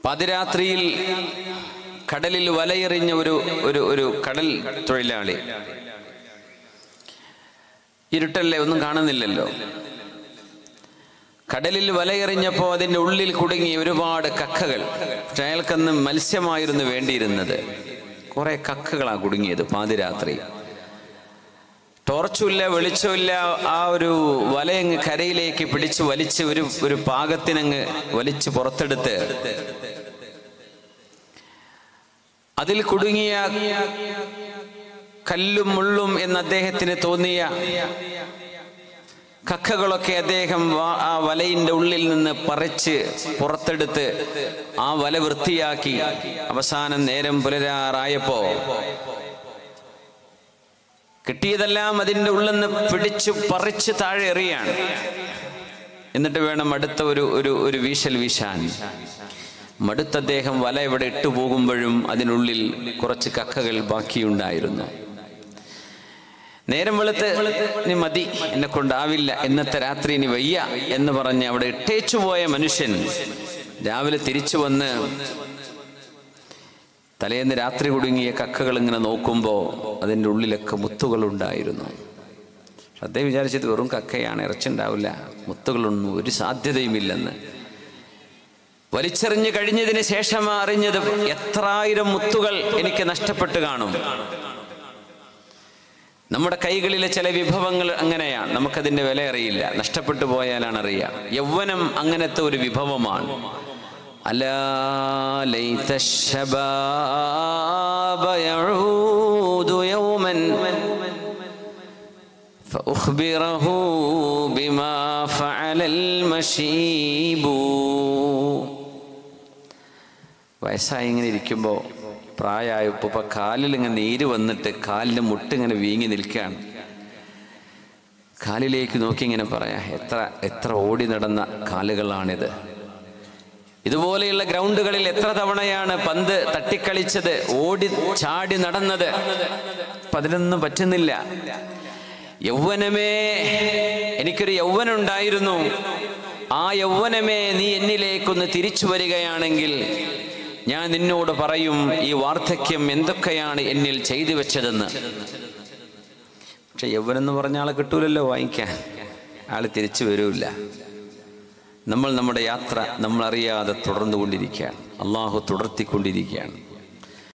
പാതിരാത്രിയിൽ കടലിൽ വലയെറിഞ്ഞ ഒരു ഒരു ഒരു കടൽ തൊഴിലാളി ഇരുട്ടല്ലേ ഒന്നും കാണുന്നില്ലല്ലോ കടലിൽ വലയെറിഞ്ഞപ്പോൾ അതിൻ്റെ ഉള്ളിൽ കുടുങ്ങി ഒരുപാട് കക്കകൾ പക്ഷെ അയാൾക്കന്ന് മത്സ്യമായിരുന്നു വേണ്ടിയിരുന്നത് കുറെ കക്കകളാണ് കുടുങ്ങിയത് പാതിരാത്രി ടോർച്ചുമില്ല വെളിച്ചമില്ല ആ ഒരു വലയങ്ങ് കരയിലേക്ക് പിടിച്ച് വലിച്ച് ഒരു ഒരു പാകത്തിനങ്ങ് വലിച്ച് പുറത്തെടുത്ത് അതിൽ കുടുങ്ങിയ കല്ലും മുള്ളും എന്ന് അദ്ദേഹത്തിന് തോന്നിയ കക്കകളൊക്കെ അദ്ദേഹം വാ- ആ വലയിന്റെ ഉള്ളിൽ നിന്ന് പറിച്ച് പുറത്തെടുത്ത് ആ വല വൃത്തിയാക്കി അവസാനം നേരം പുലരാറായപ്പോ കിട്ടിയതെല്ലാം അതിൻ്റെ ഉള്ളിൽ നിന്ന് പിടിച്ചു പറിച്ച് താഴെ എറിയാണ് എന്നിട്ട് വേണം അടുത്ത ഒരു ഒരു ഒരു വീശൽ വീശാൻ മടുത്ത അദ്ദേഹം വല ഇവിടെ ഇട്ടു പോകുമ്പോഴും അതിനുള്ളിൽ കുറച്ച് കക്കകൾ ബാക്കിയുണ്ടായിരുന്നു നേരം വെളുത്ത് ഇനി മതി എന്നെ കൊണ്ടാവില്ല ഇന്നത്തെ രാത്രി ഇനി വയ്യ എന്ന് പറഞ്ഞ് അവിടെ ഇട്ടേച്ചു പോയ മനുഷ്യൻ രാവിലെ തിരിച്ചു വന്ന് തലേന്ന് രാത്രി കുടുങ്ങിയ കക്കകൾ ഇങ്ങനെ നോക്കുമ്പോൾ അതിൻ്റെ ഉള്ളിലൊക്കെ മുത്തുകളുണ്ടായിരുന്നു അദ്ദേഹം വിചാരിച്ചത് വെറും കക്കയാണ് ഇറച്ചുണ്ടാവില്ല മുത്തുകളൊന്നും ഒരു സാധ്യതയുമില്ലെന്ന് വലിച്ചെറിഞ്ഞ് കഴിഞ്ഞതിന് ശേഷം അറിഞ്ഞത് എത്രായിരം മുത്തുകൾ എനിക്ക് നഷ്ടപ്പെട്ട് കാണും നമ്മുടെ കൈകളിലെ ചില വിഭവങ്ങൾ അങ്ങനെയാണ് നമുക്കതിൻ്റെ വില അറിയില്ല നഷ്ടപ്പെട്ടു പോയാലാണ് അറിയുക യൗവനം അങ്ങനത്തെ ഒരു വിഭവമാണ് ألا ليت الشباب يعود يوما فأخبره بما فعل المشيب വയസ്സായി ഇങ്ങനെ ഇരിക്കുമ്പോൾ പ്രായമായപ്പോൾ ഇപ്പം കാലിൽ ഇങ്ങനെ നീര് വന്നിട്ട് കാലിൻ്റെ മുട്ടിങ്ങനെ വീങ്ങി നിൽക്കുകയാണ് കാലിലേക്ക് നോക്കി ഇങ്ങനെ പറയാം എത്ര എത്ര ഓടി നടന്ന കാലുകളാണിത് ഇതുപോലെയുള്ള ഗ്രൗണ്ടുകളിൽ എത്ര തവണയാണ് പന്ത് തട്ടിക്കളിച്ചത് ഓടി ചാടി നടന്നത് അപ്പൊ അതിനൊന്നും പറ്റുന്നില്ല യൗവനമേ എനിക്കൊരു യൗവനം ഉണ്ടായിരുന്നു ആ യൗവനമേ നീ എന്നിലേക്കൊന്ന് തിരിച്ചു വരികയാണെങ്കിൽ ഞാൻ നിന്നോട് പറയും ഈ വാർദ്ധക്യം എന്തൊക്കെയാണ് എന്നിൽ ചെയ്തു വെച്ചതെന്ന് പക്ഷെ യൗവനം എന്ന് പറഞ്ഞ ആളെ കിട്ടൂലല്ലോ വാങ്ങിക്കാൻ ആള് തിരിച്ചു വരൂല്ല നമ്മൾ നമ്മുടെ യാത്ര നമ്മൾ അറിയാതെ തുടർന്നുകൊണ്ടിരിക്കുകയാണ് അള്ളാഹു തുടർത്തിക്കൊണ്ടിരിക്കുകയാണ്